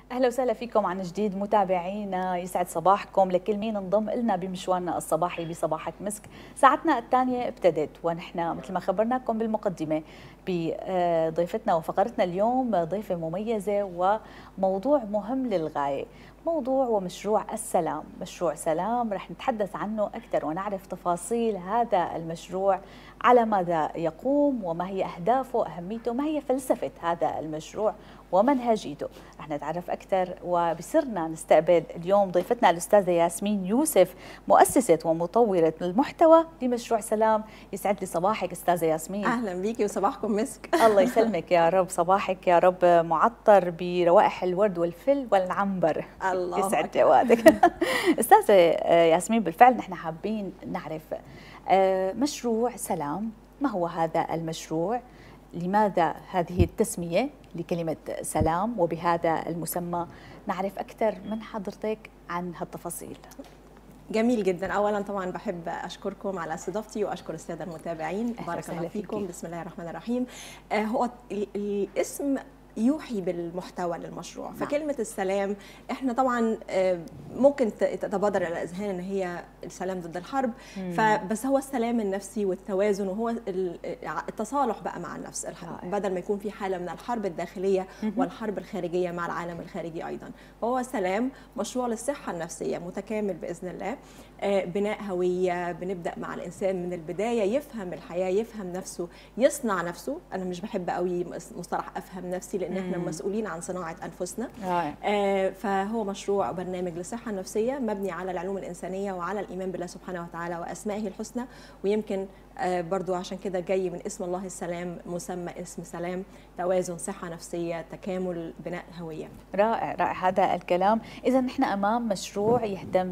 اهلا وسهلا فيكم عن جديد متابعينا يسعد صباحكم لكل مين انضم لنا بمشوارنا الصباحي بصباحك مسك ساعتنا الثانيه ابتدت ونحن مثل ما خبرناكم بالمقدمه بضيفتنا وفقرتنا اليوم ضيفه مميزه وموضوع مهم للغايه موضوع ومشروع السلام مشروع سلام رح نتحدث عنه أكثر ونعرف تفاصيل هذا المشروع على ماذا يقوم وما هي أهدافه أهميته ما هي فلسفة هذا المشروع ومنهجيته رح نتعرف أكثر وبسرنا نستقبل اليوم ضيفتنا الأستاذة ياسمين يوسف مؤسسة ومطورة المحتوى لمشروع سلام يسعد لي صباحك أستاذة ياسمين أهلا بيكي وصباحكم مسك الله يسلمك يا رب صباحك يا رب معطر بروائح الورد والفل والعنبر الله يسعد جوادك أستاذة ياسمين بالفعل نحن حابين نعرف مشروع سلام ما هو هذا المشروع لماذا هذه التسمية لكلمة سلام وبهذا المسمى نعرف أكثر من حضرتك عن هالتفاصيل جميل جدا اولا طبعا بحب اشكركم على استضافتي واشكر الساده المتابعين بارك الله فيكم فيكي. بسم الله الرحمن الرحيم هو الاسم يوحي بالمحتوى للمشروع نعم. فكلمة السلام احنا طبعا ممكن تتبادر الى الاذهان ان هي السلام ضد الحرب مم. فبس هو السلام النفسي والتوازن وهو التصالح بقى مع النفس الحرب. بدل ما يكون في حالة من الحرب الداخلية مم. والحرب الخارجية مع العالم الخارجي ايضا فهو سلام مشروع للصحة النفسية متكامل باذن الله بناء هوية بنبدأ مع الإنسان من البداية يفهم الحياة يفهم نفسه يصنع نفسه أنا مش بحب قوي مصطلح أفهم نفسي لأن إحنا مسؤولين عن صناعة أنفسنا آه فهو مشروع برنامج للصحة النفسية مبني على العلوم الإنسانية وعلى الإيمان بالله سبحانه وتعالى وأسمائه الحسنى ويمكن آه برضو عشان كده جاي من اسم الله السلام مسمى اسم سلام توازن صحة نفسية تكامل بناء هوية رائع رائع هذا الكلام إذا نحن أمام مشروع يهتم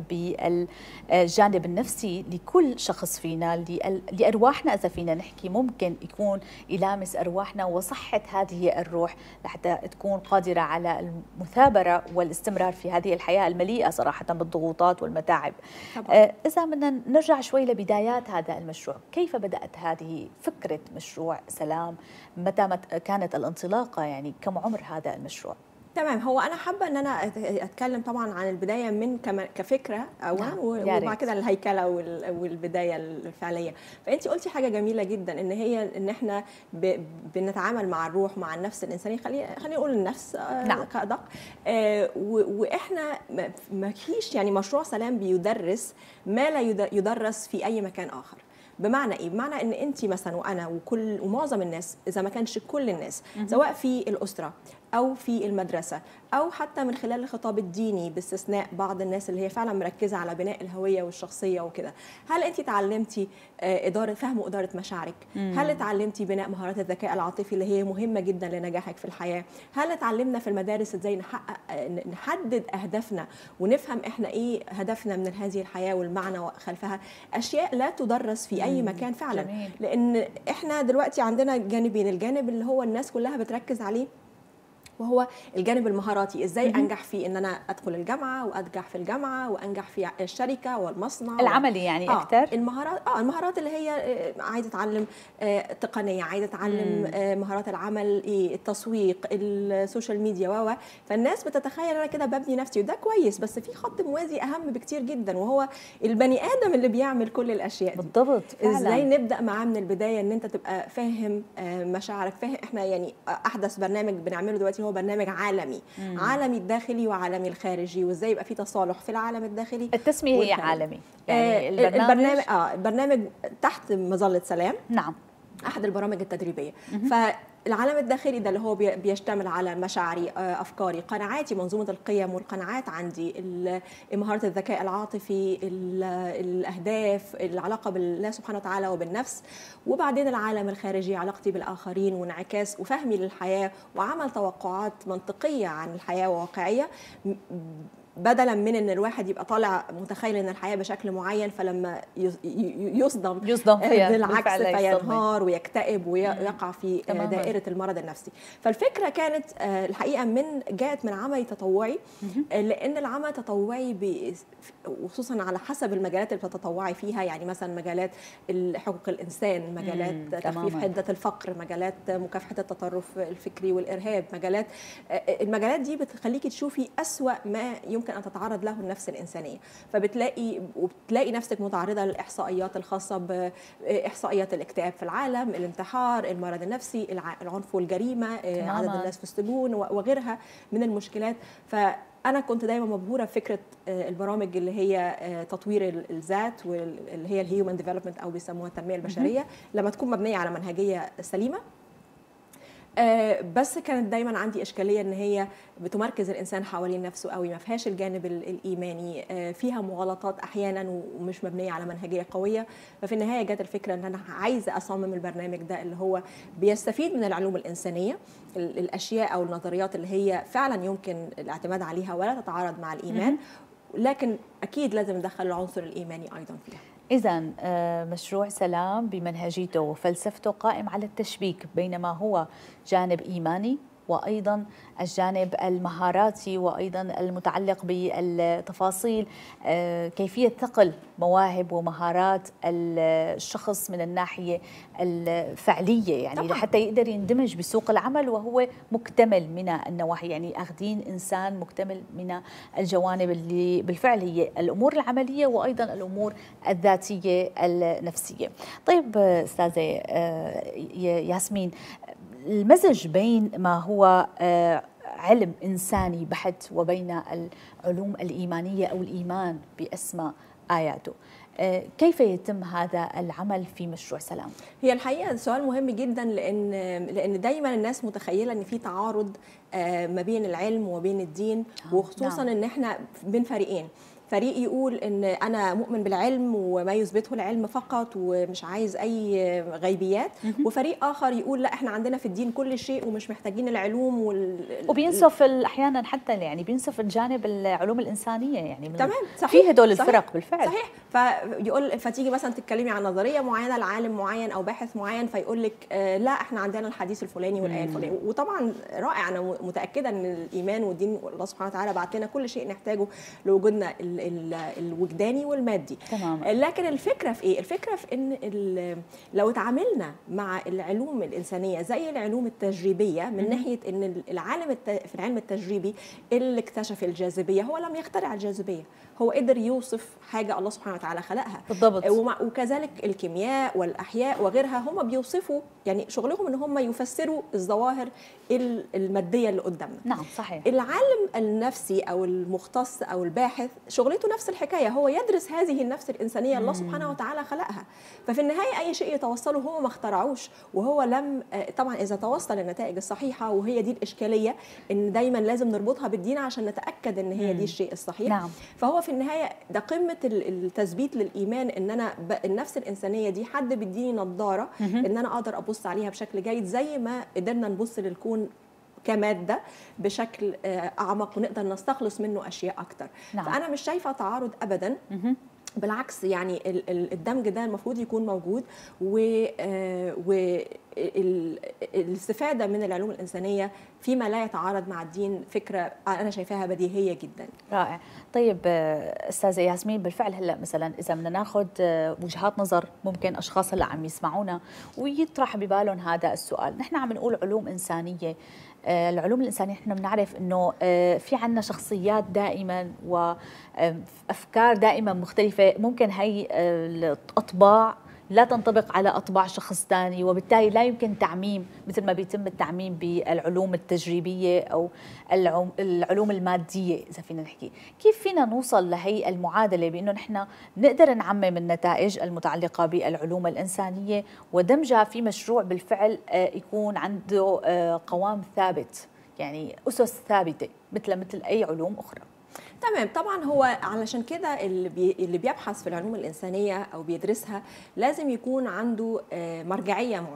بالجانب النفسي لكل شخص فينا لأرواحنا إذا فينا نحكي ممكن يكون يلامس أرواحنا وصحة هذه الروح لحتى تكون قادرة على المثابرة والاستمرار في هذه الحياة المليئة صراحة بالضغوطات والمتاعب طبعا. إذا بدنا نرجع شوي لبدايات هذا المشروع كيف بدأت هذه فكرة مشروع سلام متى كانت الانطلاقة يعني كم عمر هذا المشروع تمام هو انا حابه ان انا اتكلم طبعا عن البدايه من كفكره اولا نعم. وبعد كده الهيكله والبدايه الفعليه فانت قلتي حاجه جميله جدا ان هي ان احنا بنتعامل مع الروح مع النفس الانسانيه خلينا خلينا نقول النفس نعم. كادق آه واحنا ما فيش يعني مشروع سلام بيدرس ما لا يدرس في اي مكان اخر بمعنى ايه بمعنى ان انت مثلا وانا وكل ومعظم الناس اذا ما كانش كل الناس سواء في الاسره او في المدرسه او حتى من خلال الخطاب الديني باستثناء بعض الناس اللي هي فعلا مركزه على بناء الهويه والشخصيه وكده هل انت تعلمتي اداره فهم واداره مشاعرك هل اتعلمتي بناء مهارات الذكاء العاطفي اللي هي مهمه جدا لنجاحك في الحياه هل اتعلمنا في المدارس ازاي نحقق نحدد اهدافنا ونفهم احنا ايه هدفنا من هذه الحياه والمعنى خلفها اشياء لا تدرس في اي مكان فعلا جميل. لان احنا دلوقتي عندنا جانبين الجانب اللي هو الناس كلها بتركز عليه وهو الجانب المهاراتي ازاي مم. انجح في ان انا ادخل الجامعه وانجح في الجامعه وانجح في الشركه والمصنع العملي يعني آه اكثر المهارات اه المهارات اللي هي عايزه اتعلم آه تقنيه عايزه اتعلم آه مهارات العمل إيه التسويق السوشيال ميديا و فالناس بتتخيل انا كده ببني نفسي وده كويس بس في خط موازي اهم بكتير جدا وهو البني ادم اللي بيعمل كل الاشياء دي بالضبط فعلا. ازاي نبدا معاه من البدايه ان انت تبقى فاهم آه مشاعرك فاهم احنا يعني احدث برنامج بنعمله دلوقتي هو برنامج عالمي مم. عالمي الداخلي وعالمي الخارجي وازاي يبقى في تصالح في العالم الداخلي التسميه هي عالمي يعني آه البرنامج البرنامج اه البرنامج تحت مظله سلام نعم احد البرامج التدريبيه ف العالم الداخلي ده اللي هو بيشتمل على مشاعري افكاري قناعاتي منظومه القيم والقناعات عندي مهاره الذكاء العاطفي الاهداف العلاقه بالله سبحانه وتعالى وبالنفس وبعدين العالم الخارجي علاقتي بالاخرين وانعكاس وفهمي للحياه وعمل توقعات منطقيه عن الحياه وواقعيه بدلا من ان الواحد يبقى طالع متخيل ان الحياه بشكل معين فلما يصدم يصدم فيها بالعكس فينهار ويكتئب ويقع في دائره المرض النفسي فالفكره كانت الحقيقه من جاءت من عمل تطوعي لان العمل التطوعي وخصوصا على حسب المجالات اللي بتتطوعي فيها يعني مثلا مجالات حقوق الانسان مجالات تخفيف حده الفقر مجالات مكافحه التطرف الفكري والارهاب مجالات المجالات دي بتخليكي تشوفي اسوا ما يمكن ان تتعرض له النفس الانسانيه فبتلاقي وبتلاقي نفسك متعرضه للاحصائيات الخاصه باحصائيات الاكتئاب في العالم الانتحار المرض النفسي العنف والجريمه عدد الناس في السجون وغيرها من المشكلات ف انا كنت دايما مبهوره بفكره البرامج اللي هي تطوير الذات واللي هي الهيومن ديفلوبمنت او بيسموها التنميه البشريه لما تكون مبنيه على منهجيه سليمه بس كانت دايما عندي اشكاليه ان هي بتمركز الانسان حوالين نفسه قوي ما فيهاش الجانب الايماني فيها مغالطات احيانا ومش مبنيه على منهجيه قويه ففي النهايه جت الفكره ان انا عايزه اصمم البرنامج ده اللي هو بيستفيد من العلوم الانسانيه الاشياء او النظريات اللي هي فعلا يمكن الاعتماد عليها ولا تتعارض مع الايمان لكن اكيد لازم ندخل العنصر الايماني ايضا فيها إذا مشروع سلام بمنهجيته وفلسفته قائم على التشبيك بينما هو جانب إيماني وايضا الجانب المهاراتي وايضا المتعلق بالتفاصيل كيفيه ثقل مواهب ومهارات الشخص من الناحيه الفعليه يعني طبعا. حتى يقدر يندمج بسوق العمل وهو مكتمل من النواحي يعني اخذين انسان مكتمل من الجوانب اللي بالفعل هي الامور العمليه وايضا الامور الذاتيه النفسيه. طيب استاذه ياسمين المزج بين ما هو علم انساني بحت وبين العلوم الايمانيه او الايمان باسماء اياته كيف يتم هذا العمل في مشروع سلام؟ هي الحقيقه سؤال مهم جدا لان لان دايما الناس متخيله ان في تعارض ما بين العلم وبين الدين وخصوصا نعم. ان احنا بين فريقين فريق يقول ان انا مؤمن بالعلم وما يثبته العلم فقط ومش عايز اي غيبيات وفريق اخر يقول لا احنا عندنا في الدين كل شيء ومش محتاجين العلوم وال... وبينصف احيانا حتى يعني بينصف الجانب العلوم الانسانيه يعني تمام صحيح في هدول الفرق صحيح بالفعل صحيح فيقول فتيجي مثلا تتكلمي عن نظريه معينه لعالم معين او باحث معين فيقول لك آه لا احنا عندنا الحديث الفلاني والايه الفلانيه وطبعا رائع انا متاكده ان الايمان والدين الله سبحانه وتعالى بعت لنا كل شيء نحتاجه لوجودنا ال ال الوجداني والمادي تمام. لكن الفكره في ايه الفكره في ان لو اتعاملنا مع العلوم الانسانيه زي العلوم التجريبيه من م- ناحيه ان العالم الت... في العلم التجريبي اللي اكتشف الجاذبيه هو لم يخترع الجاذبيه هو قدر يوصف حاجه الله سبحانه وتعالى خلقها بالضبط وكذلك الكيمياء والاحياء وغيرها هم بيوصفوا يعني شغلهم ان هم يفسروا الظواهر الماديه اللي قدامنا نعم صحيح العالم النفسي او المختص او الباحث شغلته نفس الحكايه هو يدرس هذه النفس الانسانيه الله سبحانه وتعالى خلقها ففي النهايه اي شيء يتوصله هو ما اخترعوش وهو لم طبعا اذا توصل للنتائج الصحيحه وهي دي الاشكاليه ان دايما لازم نربطها بالدين عشان نتاكد ان هي دي الشيء الصحيح نعم. فهو في النهايه ده قمه التثبيت للايمان ان انا النفس الانسانيه دي حد بيديني نظاره ان انا اقدر ابص عليها بشكل جيد زي ما قدرنا نبص للكون كماده بشكل اعمق ونقدر نستخلص منه اشياء اكتر نعم. فانا مش شايفه تعارض ابدا بالعكس يعني الدمج ده المفروض يكون موجود والاستفاده من العلوم الانسانيه فيما لا يتعارض مع الدين فكره انا شايفاها بديهيه جدا رائع طيب استاذه ياسمين بالفعل هلا مثلا اذا بدنا ناخذ وجهات نظر ممكن اشخاص هلا عم يسمعونا ويطرح ببالهم هذا السؤال نحن عم نقول علوم انسانيه العلوم الإنسانية احنا بنعرف أنه في عنا شخصيات دائما وأفكار دائما مختلفة ممكن هي الأطباع لا تنطبق على اطباع شخص ثاني وبالتالي لا يمكن تعميم مثل ما بيتم التعميم بالعلوم التجريبيه او العلوم الماديه اذا فينا نحكي، كيف فينا نوصل لهي المعادله بانه نحن نقدر نعمم النتائج المتعلقه بالعلوم الانسانيه ودمجها في مشروع بالفعل يكون عنده قوام ثابت، يعني اسس ثابته مثل مثل اي علوم اخرى. تمام طبعا هو علشان كده اللي, بي اللي بيبحث في العلوم الانسانيه او بيدرسها لازم يكون عنده مرجعيه معينه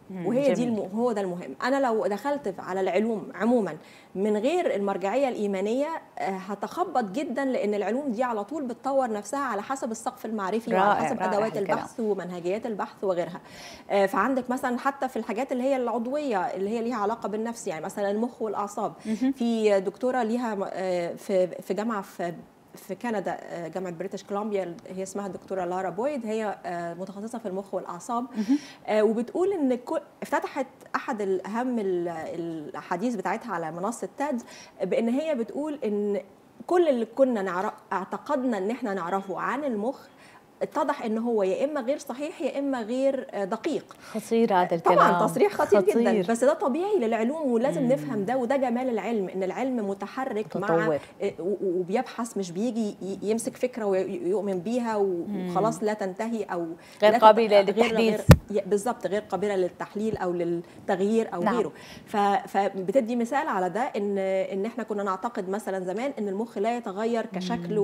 وهي جميل. دي هو ده المهم انا لو دخلت على العلوم عموما من غير المرجعيه الايمانيه هتخبط جدا لان العلوم دي على طول بتطور نفسها على حسب السقف المعرفي رائع وعلى حسب رائع ادوات الكلام. البحث ومنهجيات البحث وغيرها فعندك مثلا حتى في الحاجات اللي هي العضويه اللي هي ليها علاقه بالنفس يعني مثلا المخ والاعصاب في دكتوره ليها في في جامعه في في كندا جامعه بريتش كولومبيا هي اسمها الدكتوره لارا بويد هي متخصصه في المخ والاعصاب وبتقول ان افتتحت احد اهم الاحاديث بتاعتها على منصه تاد بان هي بتقول ان كل اللي كنا نعرف اعتقدنا ان احنا نعرفه عن المخ اتضح ان هو يا اما غير صحيح يا اما غير دقيق خطير هذا الكلام طبعا تصريح خطير, خطير. جدا بس ده طبيعي للعلوم ولازم مم. نفهم ده وده جمال العلم ان العلم متحرك تطور. مع وبيبحث مش بيجي يمسك فكره ويؤمن بيها وخلاص لا تنتهي او غير قابله للتحديث بالظبط غير قابله للتحليل او للتغيير او نعم. غيره فبتدي مثال على ده ان ان احنا كنا نعتقد مثلا زمان ان المخ لا يتغير كشكل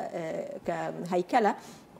وكهيكله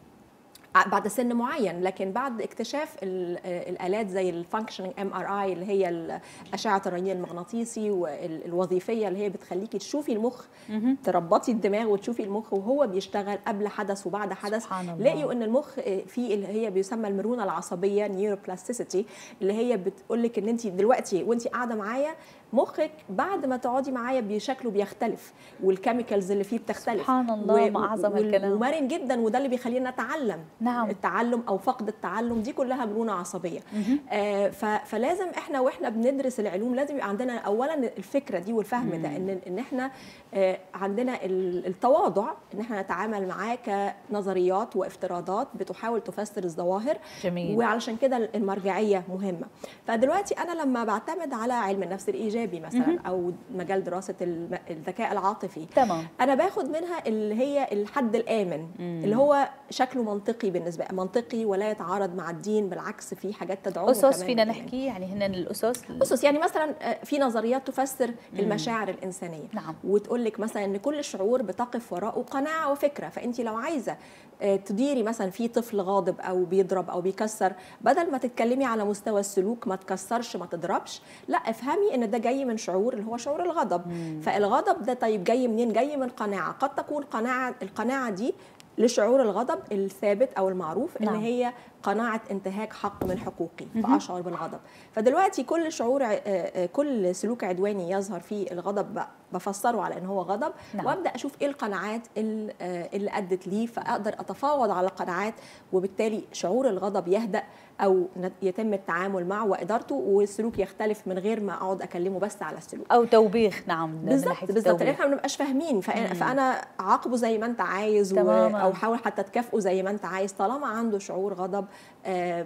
بعد سن معين لكن بعد اكتشاف الالات زي الفانكشننج ام ار اي اللي هي اشعه الرنين المغناطيسي والوظيفيه اللي هي بتخليكي تشوفي المخ تربطي الدماغ وتشوفي المخ وهو بيشتغل قبل حدث وبعد حدث لقيوا ان المخ في اللي هي بيسمى المرونه العصبيه نيوروبلاستيسيتي اللي هي بتقول لك ان انت دلوقتي وانت قاعده معايا مخك بعد ما تقعدي معايا بشكله بيختلف والكيميكالز اللي فيه بتختلف سبحان الله ما اعظم الكلام ومرن جدا وده اللي بيخلينا نتعلم نعم. التعلم او فقد التعلم دي كلها مرونه عصبيه آه فلازم احنا واحنا بندرس العلوم لازم يبقى عندنا اولا الفكره دي والفهم مم. ده ان ان احنا آه عندنا التواضع ان احنا نتعامل معاه كنظريات وافتراضات بتحاول تفسر الظواهر جميل. وعلشان كده المرجعيه مهمه فدلوقتي انا لما بعتمد على علم النفس الايجابي مثلا مم. او مجال دراسه الذكاء العاطفي تمام انا باخد منها اللي هي الحد الامن مم. اللي هو شكله منطقي بالنسبه منطقي ولا يتعارض مع الدين بالعكس في حاجات تدعوه اسس فينا نحكي يعني هن الاسس اسس يعني مثلا في نظريات تفسر مم. المشاعر الانسانيه نعم. وتقول لك مثلا ان كل شعور بتقف وراءه قناعه وفكره فانت لو عايزه تديري مثلا في طفل غاضب او بيضرب او بيكسر بدل ما تتكلمي على مستوى السلوك ما تكسرش ما تضربش لا افهمي ان ده جاي من شعور اللي هو شعور الغضب مم. فالغضب ده طيب جاي منين جاي من قناعه قد تكون قناعه القناعه دي لشعور الغضب الثابت او المعروف نعم. ان هي قناعه انتهاك حق من حقوقي فاشعر بالغضب فدلوقتي كل شعور كل سلوك عدواني يظهر فيه الغضب بفسره على ان هو غضب نعم. وابدا اشوف ايه القناعات اللي ادت ليه فاقدر اتفاوض على القناعات وبالتالي شعور الغضب يهدا او يتم التعامل معه وادارته والسلوك يختلف من غير ما اقعد اكلمه بس على السلوك او توبيخ نعم بالظبط بالظبط احنا ما بنبقاش فاهمين فأنا, فانا عاقبه زي ما انت عايز و... او حاول حتى تكافئه زي ما انت عايز طالما عنده شعور غضب آه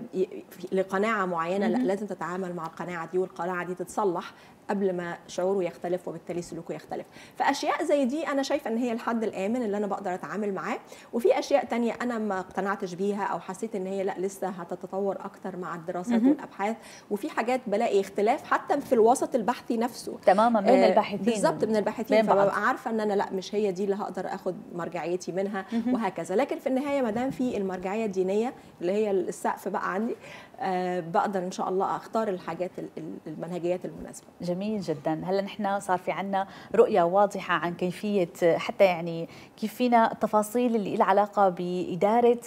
لقناعه معينه لا لازم تتعامل مع القناعه دي والقناعه دي تتصلح قبل ما شعوره يختلف وبالتالي سلوكه يختلف فاشياء زي دي انا شايفه ان هي الحد الامن اللي انا بقدر اتعامل معاه وفي اشياء تانية انا ما اقتنعتش بيها او حسيت ان هي لا لسه هتتطور اكتر مع الدراسات والابحاث وفي حاجات بلاقي اختلاف حتى في الوسط البحثي نفسه تماما من آه الباحثين بالظبط من الباحثين فببقى عارفه ان انا لا مش هي دي اللي هقدر اخد مرجعيتي منها وهكذا لكن في النهايه ما دام في المرجعيه الدينيه اللي هي السقف بقى عندي أه بقدر ان شاء الله اختار الحاجات المنهجيات المناسبه جميل جدا هلا نحن صار في عنا رؤيه واضحه عن كيفيه حتى يعني كيف فينا التفاصيل اللي لها علاقه باداره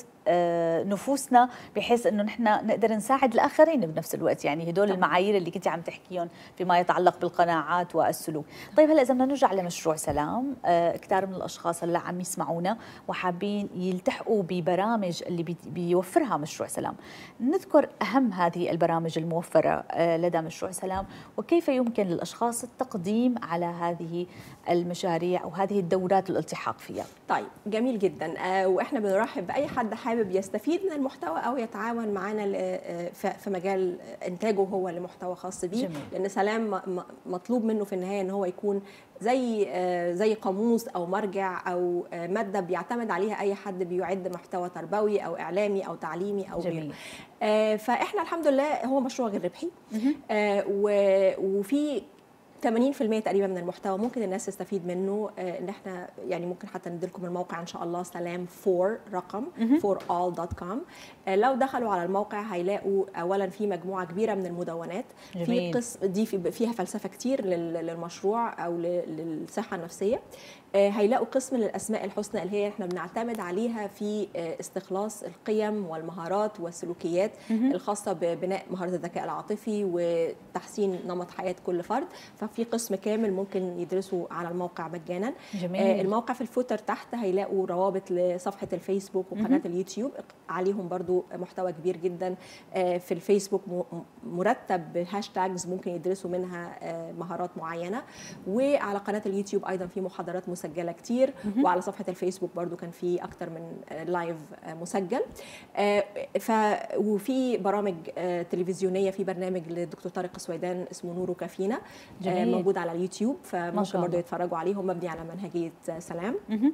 نفوسنا بحيث انه نحن نقدر نساعد الاخرين بنفس الوقت يعني هدول المعايير اللي كنت عم تحكيهم فيما يتعلق بالقناعات والسلوك طيب هلا اذا بدنا نرجع لمشروع سلام كثير من الاشخاص هلا عم يسمعونا وحابين يلتحقوا ببرامج اللي بيوفرها مشروع سلام نذكر اهم هذه البرامج الموفره لدى مشروع سلام وكيف يمكن للاشخاص التقديم على هذه المشاريع وهذه الدورات الالتحاق فيها طيب جميل جدا واحنا بنرحب باي حد حابب يستفيد من المحتوى او يتعاون معنا في مجال انتاجه هو لمحتوى خاص بيه جميل. لان سلام مطلوب منه في النهايه ان هو يكون زي زي قاموس او مرجع او ماده بيعتمد عليها اي حد بيعد محتوى تربوي او اعلامي او تعليمي او جميل. غيره فاحنا الحمد لله هو مشروع غير ربحي وفي 80% تقريبا من المحتوى ممكن الناس تستفيد منه ان احنا يعني ممكن حتى نديلكم الموقع ان شاء الله سلام فور رقم forall.com لو دخلوا على الموقع هيلاقوا اولا في مجموعه كبيره من المدونات جميل. في قسم دي فيها فلسفه كتير للمشروع او للصحه النفسيه هيلاقوا قسم للاسماء الحسنى اللي هي احنا بنعتمد عليها في استخلاص القيم والمهارات والسلوكيات الخاصه ببناء مهاره الذكاء العاطفي وتحسين نمط حياه كل فرد ففي قسم كامل ممكن يدرسوا على الموقع مجانا جميل. الموقع في الفوتر تحت هيلاقوا روابط لصفحه الفيسبوك وقناه اليوتيوب عليهم برضو محتوى كبير جدا في الفيسبوك مرتب بهاشتاجز ممكن يدرسوا منها مهارات معينه وعلى قناه اليوتيوب ايضا في محاضرات مسجله كتير وعلى صفحه الفيسبوك برضو كان في اكتر من لايف مسجل ف وفي برامج تلفزيونيه في برنامج للدكتور طارق السويدان اسمه نور كافينا جميل. موجود على اليوتيوب فممكن برضو يتفرجوا عليه هم مبني على منهجيه سلام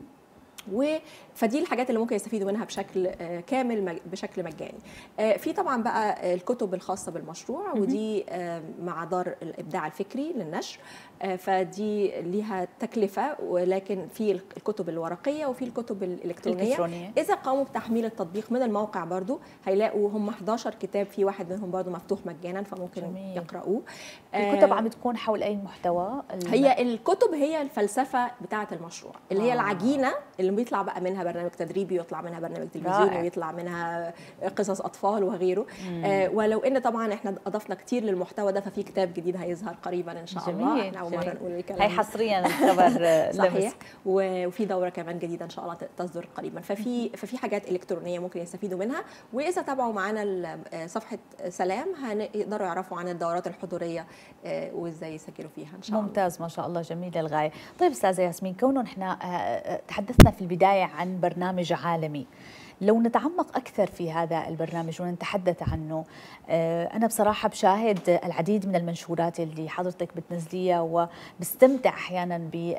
و فدي الحاجات اللي ممكن يستفيدوا منها بشكل كامل بشكل مجاني في طبعا بقى الكتب الخاصه بالمشروع ودي مع دار الابداع الفكري للنشر فدي ليها تكلفه ولكن في الكتب الورقيه وفي الكتب الالكترونيه الإلكترونية. اذا قاموا بتحميل التطبيق من الموقع برضو هيلاقوا هم 11 كتاب في واحد منهم برضو مفتوح مجانا فممكن جميل. يقرأوه الكتب عم تكون حول اي محتوى هي الكتب هي الفلسفه بتاعه المشروع اللي هي العجينه اللي بيطلع بقى منها برنامج تدريبي ويطلع منها برنامج تلفزيوني ويطلع منها قصص اطفال وغيره آه ولو ان طبعا احنا اضفنا كتير للمحتوى ده ففي كتاب جديد هيظهر قريبا ان شاء جميل. الله احنا اول مره نقول الكلام هي حصريا خبر صحيح وفي دوره كمان جديده ان شاء الله تصدر قريبا ففي ففي حاجات الكترونيه ممكن يستفيدوا منها واذا تابعوا معانا صفحه سلام هيقدروا يعرفوا عن الدورات الحضوريه وازاي يسجلوا فيها ان شاء الله ممتاز ما شاء الله جميل للغايه طيب استاذه ياسمين كونه احنا تحدثنا في البدايه عن برنامج عالمي لو نتعمق أكثر في هذا البرنامج ونتحدث عنه أنا بصراحة بشاهد العديد من المنشورات اللي حضرتك بتنزليها وبستمتع أحيانا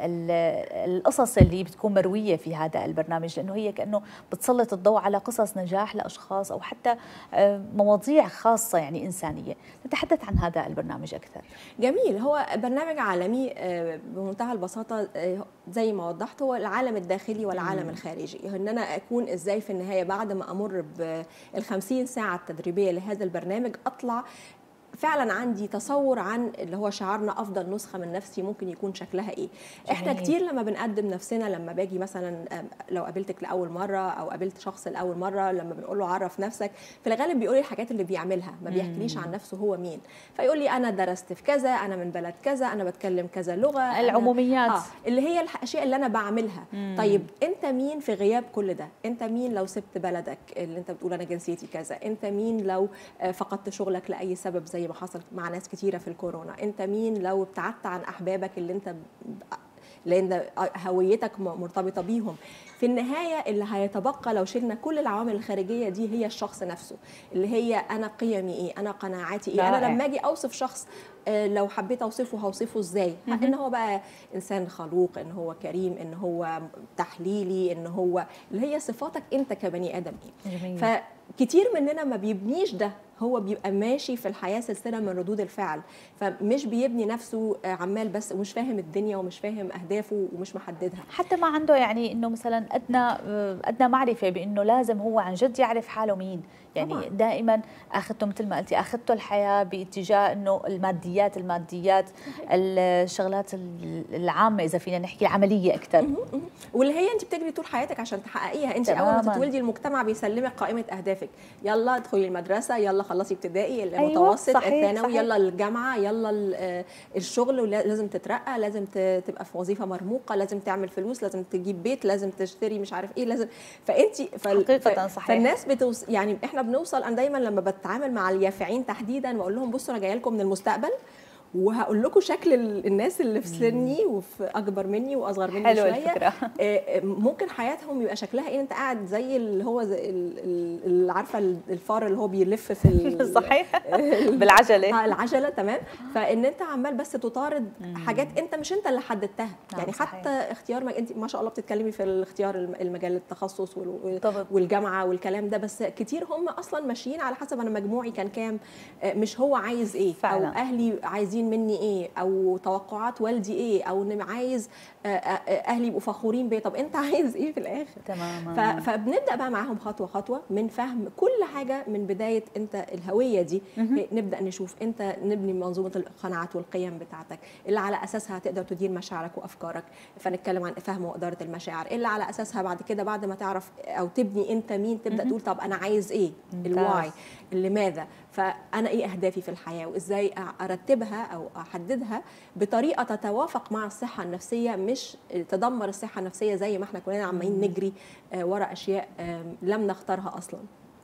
بالقصص اللي بتكون مروية في هذا البرنامج لأنه هي كأنه بتسلط الضوء على قصص نجاح لأشخاص أو حتى مواضيع خاصة يعني إنسانية نتحدث عن هذا البرنامج أكثر جميل هو برنامج عالمي بمنتهى البساطة زي ما وضحت هو العالم الداخلي والعالم الخارجي ان انا اكون ازاي في النهايه بعد ما امر بال 50 ساعه التدريبيه لهذا البرنامج اطلع فعلا عندي تصور عن اللي هو شعارنا افضل نسخه من نفسي ممكن يكون شكلها ايه جميل. احنا كتير لما بنقدم نفسنا لما باجي مثلا لو قابلتك لاول مره او قابلت شخص لاول مره لما بنقول له عرف نفسك في الغالب بيقول لي الحاجات اللي بيعملها ما بيحكيليش عن نفسه هو مين فيقول لي انا درست في كذا انا من بلد كذا انا بتكلم كذا لغه العموميات آه اللي هي الاشياء اللي انا بعملها مم. طيب انت مين في غياب كل ده انت مين لو سبت بلدك اللي انت بتقول انا جنسيتي كذا انت مين لو فقدت شغلك لاي سبب زي ما حصل مع ناس كتيره في الكورونا انت مين لو ابتعدت عن احبابك اللي انت لان هويتك مرتبطه بيهم في النهايه اللي هيتبقى لو شلنا كل العوامل الخارجيه دي هي الشخص نفسه اللي هي انا قيمي ايه انا قناعاتي ايه انا لما اجي اوصف شخص لو حبيت اوصفه هوصفه ازاي ان هو بقى انسان خلوق ان هو كريم ان هو تحليلي ان هو اللي هي صفاتك انت كبني ادم ايه جميل. فكتير مننا ما بيبنيش ده هو بيبقى ماشي في الحياه سلسله من ردود الفعل فمش بيبني نفسه عمال بس ومش فاهم الدنيا ومش فاهم اهدافه ومش محددها حتى ما عنده يعني انه مثلا ادنى ادنى معرفه بانه لازم هو عن جد يعرف حاله مين يعني طبعا. دائما اخذته مثل ما قلتي اخذته الحياه باتجاه انه الماديات الماديات الشغلات العامه اذا فينا نحكي العمليه اكثر واللي هي انت بتجري طول حياتك عشان تحققيها انت اول ما تتولدي المجتمع بيسلمك قائمه اهدافك يلا ادخلي المدرسه يلا خلصي ابتدائي المتوسط أيوة الثانوي يلا الجامعه يلا الشغل لازم تترقى لازم تبقى في وظيفه مرموقه لازم تعمل فلوس لازم تجيب بيت لازم تشتري مش عارف ايه لازم فانت حقيقه صحيح فالناس بتوص يعني احنا بنوصل انا دايما لما بتعامل مع اليافعين تحديدا بقول لهم بصوا انا جايه لكم من المستقبل وهقول لكم شكل الناس اللي في سني وفي اكبر مني واصغر مني حلو شويه الفكرة. ممكن حياتهم يبقى شكلها ايه انت قاعد زي اللي هو زي اللي عارفه الفار اللي هو بيلف في صحيح بالعجله العجله تمام فان انت عمال بس تطارد حاجات انت مش انت اللي حددتها يعني صحيح. حتى اختيار ما انت ما شاء الله بتتكلمي في الاختيار المجال التخصص والجامعه والكلام ده بس كتير هم اصلا ماشيين على حسب انا مجموعي كان كام مش هو عايز ايه فعلا. او اهلي عايزين عايزين مني ايه او توقعات والدي ايه او ان عايز اهلي يبقوا فخورين بيا طب انت عايز ايه في الاخر تماما فبنبدا بقى معاهم خطوه خطوه من فهم كل حاجه من بدايه انت الهويه دي نبدا نشوف انت نبني منظومه القناعات والقيم بتاعتك اللي على اساسها تقدر تدير مشاعرك وافكارك فنتكلم عن فهم واداره المشاعر اللي على اساسها بعد كده بعد ما تعرف او تبني انت مين تبدا تقول طب انا عايز ايه الواي لماذا فانا ايه اهدافي في الحياه وازاي ارتبها او احددها بطريقه تتوافق مع الصحه النفسيه مش تدمر الصحه النفسيه زي ما احنا كلنا عمالين نجري ورا اشياء لم نختارها اصلا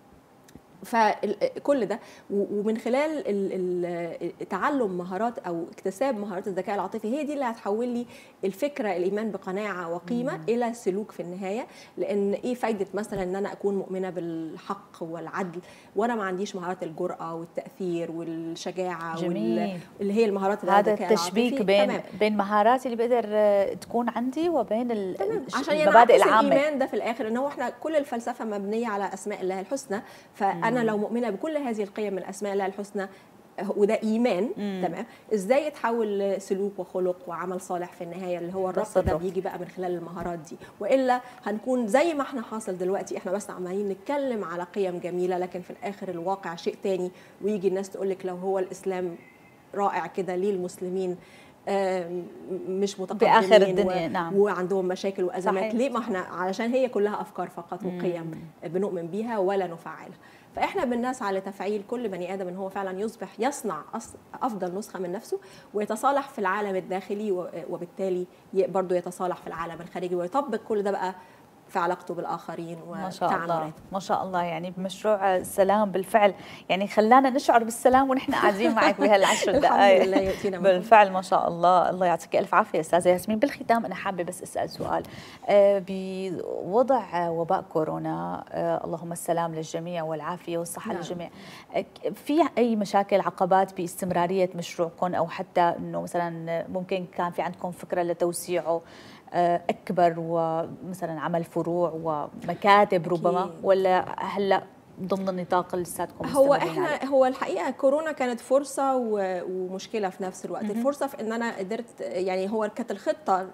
فكل ده ومن خلال تعلم مهارات او اكتساب مهارات الذكاء العاطفي هي دي اللي هتحول لي الفكره الايمان بقناعه وقيمه مم. الى سلوك في النهايه لان ايه فايده مثلا ان انا اكون مؤمنه بالحق والعدل وانا ما عنديش مهارات الجراه والتاثير والشجاعه جميل. اللي هي المهارات هذا التشبيك بين تمام. بين مهاراتي اللي بقدر تكون عندي وبين تمام. عشان المبادئ العامه الايمان ده في الاخر ان هو احنا كل الفلسفه مبنيه على اسماء الله الحسنى فانا لو مؤمنه بكل هذه القيم من اسماء الله الحسنى وده ايمان مم. تمام ازاي يتحول لسلوك وخلق وعمل صالح في النهايه اللي هو الربط ده بيجي بقى من خلال المهارات دي والا هنكون زي ما احنا حاصل دلوقتي احنا بس عمالين نتكلم على قيم جميله لكن في الاخر الواقع شيء تاني ويجي الناس تقول لك لو هو الاسلام رائع كده ليه المسلمين مش متقدمين باخر الدنيا و... نعم وعندهم مشاكل وازمات صحيح. ليه ما احنا علشان هي كلها افكار فقط وقيم بنؤمن بيها ولا نفعلها فاحنا بنسعى لتفعيل كل بني ادم ان هو فعلا يصبح يصنع افضل نسخه من نفسه ويتصالح في العالم الداخلي وبالتالي برضه يتصالح في العالم الخارجي ويطبق كل ده بقى في علاقته بالاخرين ما شاء الله ما شاء الله يعني بمشروع السلام بالفعل يعني خلانا نشعر بالسلام ونحن قاعدين معك بهالعشر دقائق الحمد لله بالفعل ما شاء الله الله يعطيك الف عافيه استاذه ياسمين بالختام انا حابه بس اسال سؤال بوضع وباء كورونا اللهم السلام للجميع والعافيه والصحه نعم. للجميع في اي مشاكل عقبات باستمراريه مشروعكم او حتى انه مثلا ممكن كان في عندكم فكره لتوسيعه اكبر ومثلا عمل فروع ومكاتب ربما أكيد. ولا هلا ضمن النطاق اللي لساتكم هو احنا عليه. هو الحقيقه كورونا كانت فرصه ومشكله في نفس الوقت الفرصه في ان انا قدرت يعني هو كانت الخطه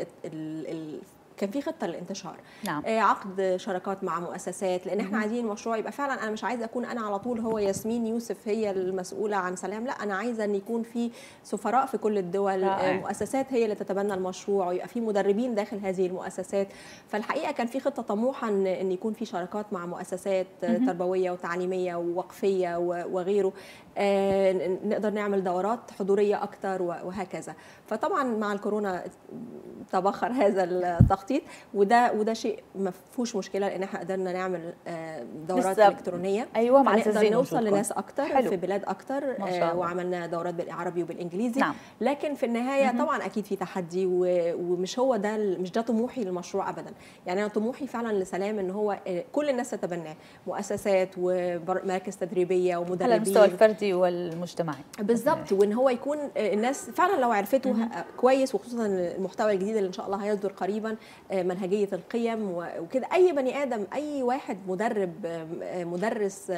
كان في خطه للانتشار نعم. عقد شراكات مع مؤسسات لان احنا عايزين المشروع يبقى فعلا انا مش عايزه اكون انا على طول هو ياسمين يوسف هي المسؤوله عن سلام لا انا عايزه ان يكون في سفراء في كل الدول رائع. مؤسسات هي اللي تتبنى المشروع ويبقى في مدربين داخل هذه المؤسسات فالحقيقه كان في خطه طموحه ان, إن يكون في شراكات مع مؤسسات م- تربويه وتعليميه ووقفيه وغيره آه نقدر نعمل دورات حضوريه اكتر وهكذا فطبعا مع الكورونا تبخر هذا التخطيط وده وده شيء ما فيهوش مشكله لان احنا قدرنا نعمل دورات بالزبط. الكترونيه ايوه نقدر نوصل لناس اكتر حلو. في بلاد اكتر ما شاء الله. وعملنا دورات بالعربي وبالانجليزي نعم. لكن في النهايه مهم. طبعا اكيد في تحدي ومش هو ده مش ده طموحي للمشروع ابدا يعني انا طموحي فعلا لسلام ان هو كل الناس تتبناه مؤسسات ومراكز تدريبيه ومدربين على المستوى الفردي والمجتمعي بالظبط وان هو يكون الناس فعلا لو عرفته كويس وخصوصا المحتوى الجديد اللي ان شاء الله هيصدر قريبا منهجيه القيم وكده اي بني ادم اي واحد مدرب مدرس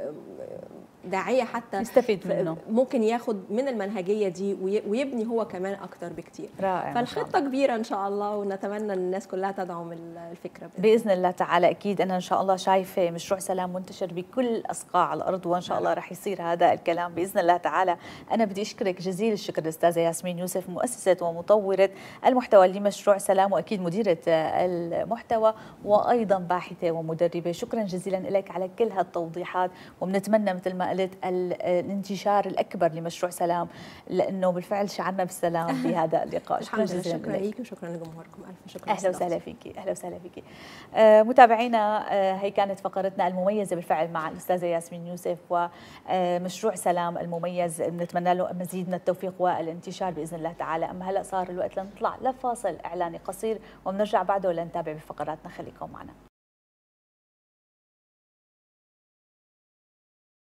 داعيه حتى يستفيد منه ممكن ياخد من المنهجيه دي ويبني هو كمان اكتر بكتير رائع فالخطه كبيره ان شاء الله ونتمنى ان الناس كلها تدعم الفكره بإذن, باذن الله تعالى اكيد انا ان شاء الله شايفه مشروع سلام منتشر بكل اصقاع الارض وان شاء الله رح يصير هذا الكلام باذن الله تعالى انا بدي اشكرك جزيل الشكر الاستاذه ياسمين يوسف مؤسسه ومطوره المحتوى لمشروع سلام واكيد مديره المحتوى وايضا باحثه ومدربه شكرا جزيلا لك على كل هالتوضيحات وبنتمنى مثل ما قلت الانتشار الاكبر لمشروع سلام لانه بالفعل شعرنا بالسلام بهذا اللقاء شكرا جزيلا شكرا لك وشكرا لجمهوركم الف شكرا اهلا وسهلا فيكي اهلا وسهلا فيكي آه متابعينا آه هي كانت فقرتنا المميزه بالفعل مع الاستاذه ياسمين يوسف ومشروع سلام المميز بنتمنى له مزيد من التوفيق والانتشار باذن الله تعالى اما هلا صار الوقت لنطلع لفاصل اعلاني قصير وبنرجع بعده لنتابع بفقراتنا خليكم معنا